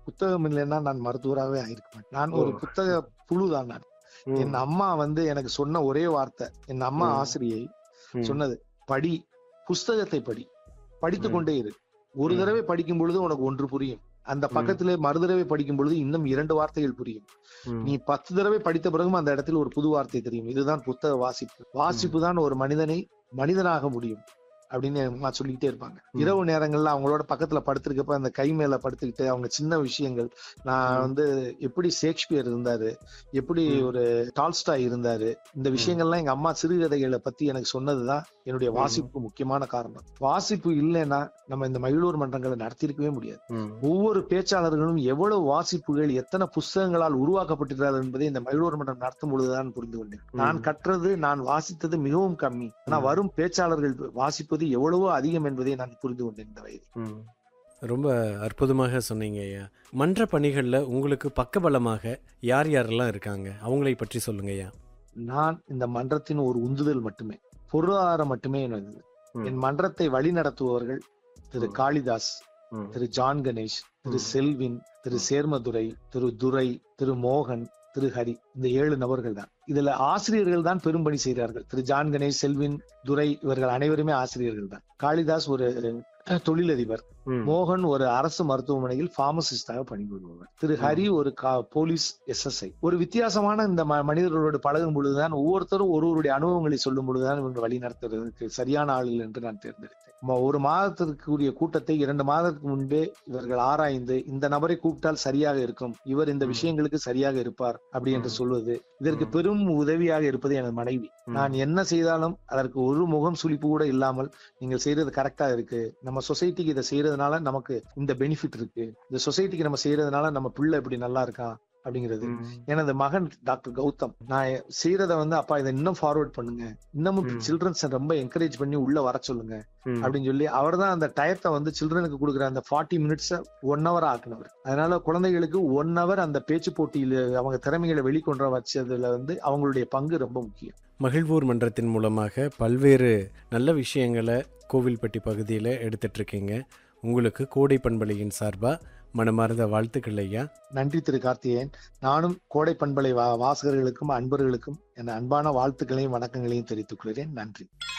புத்தகம் இல்லைன்னா நான் மருத்துவராகவே ஆயிருக்க நான் ஒரு ஓ. புத்தக புழுதான் நான் ம், என் அம்மா வந்து எனக்கு சொன்ன ஒரே வார்த்தை என் அம்மா ம். ஆசிரியை ம், சொன்னது படி புஸ்தகத்தை படி படித்துக் ம். கொண்டே இரு ஒரு ம். தடவை படிக்கும் பொழுது உனக்கு ஒன்று புரியும் அந்த பக்கத்திலே மறு தடவை படிக்கும் பொழுது இன்னும் இரண்டு வார்த்தைகள் புரியும் ம், நீ பத்து தடவை படித்த பிறகும் அந்த இடத்தில் ஒரு புது வார்த்தை தெரியும் இதுதான் புத்தக வாசிப்பு வாசிப்பு தான் ஒரு மனிதனை மனிதனாக முடியும் அப்படின்னு என் அம்மா சொல்லிக்கிட்டே இருப்பாங்க ம். இரவு நேரங்கள்ல அவங்களோட பக்கத்துல படுத்திருக்கப்ப அந்த கை மேல படுத்துக்கிட்டு அவங்க சின்ன விஷயங்கள் நான் ம். வந்து எப்படி ஷேக்ஸ்பியர் இருந்தாரு எப்படி ம். ஒரு டால்ஸ்டாய் இருந்தாரு இந்த விஷயங்கள்லாம் எங்க அம்மா சிறுகதைகளை பத்தி எனக்கு சொன்னதுதான் என்னுடைய ம். வாசிப்புக்கு முக்கியமான காரணம் வாசிப்பு இல்லைன்னா நம்ம இந்த மகிழூர் மன்றங்களை நடத்தியிருக்கவே முடியாது ம், ஒவ்வொரு பேச்சாளர்களும் எவ்வளவு வாசிப்புகள் எத்தனை புஸ்தகங்களால் உருவாக்கப்பட்டிருக்கிறார்கள் என்பதை இந்த மகிழ்வோர் மன்றம் நடத்தும் பொழுதுதான் புரிந்து கொண்டேன் ம். நான் கற்றது நான் வாசித்தது மிகவும் கம்மி ஆனா ம். வரும் பேச்சாளர்கள் வாசிப்பது எவ்வளவோ அதிகம் என்பதை நான் புரிந்து கொண்டேன் இந்த வயதில் ம். ரொம்ப அற்புதமாக சொன்னீங்க ஐயா மன்ற பணிகளில் உங்களுக்கு பக்கபலமாக யார் யாரெல்லாம் இருக்காங்க அவங்களை பற்றி சொல்லுங்க ஐயா நான் இந்த மன்றத்தின் ஒரு உந்துதல் மட்டுமே பொருளாதாரம் மட்டுமே எனது ம். என் மன்றத்தை வழி நடத்துபவர்கள் திரு ம். காளிதாஸ் ம், திரு ஜான் கணேஷ் திரு ம். செல்வின் திரு ம். சேர்மதுரை திரு துரை திரு மோகன் திரு ஹரி இந்த ஏழு நபர்கள் தான் இதுல ஆசிரியர்கள் தான் பெரும்பணி செய்கிறார்கள் திரு ஜான் கணேஷ் செல்வின் துரை இவர்கள் அனைவருமே ஆசிரியர்கள் தான் காளிதாஸ் ஒரு அஹ், தொழிலதிபர் ம், மோகன் ஒரு அரசு மருத்துவமனையில் பார்மசிஸ்டாக பணிபுரிபவர் திரு ஹரி ஒரு கா- போலீஸ் எஸ்எஸ்ஐ ஒரு வித்தியாசமான இந்த ம- மனிதர்களோடு பழகும் பொழுதுதான் ஒவ்வொருத்தரும் ஒருவருடைய அனுபவங்களை சொல்லும் பொழுதுதான் இவங்க வழி நடத்துறதுக்கு சரியான ஆளுகள் என்று நான் தேர்ந்தெடுத்தேன் ம- ஒரு மாதத்திற்கு கூடிய கூட்டத்தை இரண்டு மாதத்துக்கு முன்பே இவர்கள் ஆராய்ந்து இந்த நபரை கூப்பிட்டால் சரியாக இருக்கும் இவர் இந்த ம். விஷயங்களுக்கு சரியாக இருப்பார் அப்படி என்று ம். சொல்வது இதற்கு ம். பெரும் உதவியாக இருப்பது எனது மனைவி ம். நான் என்ன செய்தாலும் அதற்கு ஒரு முகம் சுளிப்பு கூட இல்லாமல் நீங்கள் செய்யறது கரெக்டா இருக்கு நம்ம சொசைட்டிக்கு இதை செய்யறதுனால நமக்கு இந்த பெனிஃபிட் இருக்கு இந்த சொசைட்டிக்கு நம்ம செய்யறதுனால நம்ம பிள்ளை இப்படி நல்லா இருக்கான் அப்படிங்கிறது ம், எனது மகன் டாக்டர் கௌதம் நான் செய்யறத வந்து அப்பா இதை இன்னும் ஃபார்வர்ட் பண்ணுங்க இன்னமும் ம். சில்ட்ரன்ஸ் ரொம்ப என்கரேஜ் பண்ணி உள்ள வர சொல்லுங்க ம், அப்படின்னு சொல்லி அவர் தான் அந்த டயத்தை வந்து சில்ட்ரனுக்கு கொடுக்குற அந்த ஃபார்ட்டி மினிட்ஸ் ஒன் ஹவர் ஆக்குனவர் அதனால குழந்தைகளுக்கு ஒன் ஹவர் அந்த பேச்சு போட்டியில அவங்க திறமைகளை வெளிக்கொண்டு வச்சதுல வந்து அவங்களுடைய பங்கு ரொம்ப முக்கியம் மகிழ்வூர் மன்றத்தின் மூலமாக பல்வேறு நல்ல விஷயங்களை கோவில்பட்டி பகுதியில் எடுத்துட்டு இருக்கீங்க உங்களுக்கு கோடை பண்பலையின் சார்பாக மனமார்ந்த வாழ்த்துக்கள் ஐயா நன்றி திரு கார்த்திகேயன் நானும் கோடை பண்பலை வா- வாசகர்களுக்கும் அன்பர்களுக்கும் என் அன்பான வாழ்த்துக்களையும் வணக்கங்களையும் தெரிவித்துக் கொள்கிறேன் நன்றி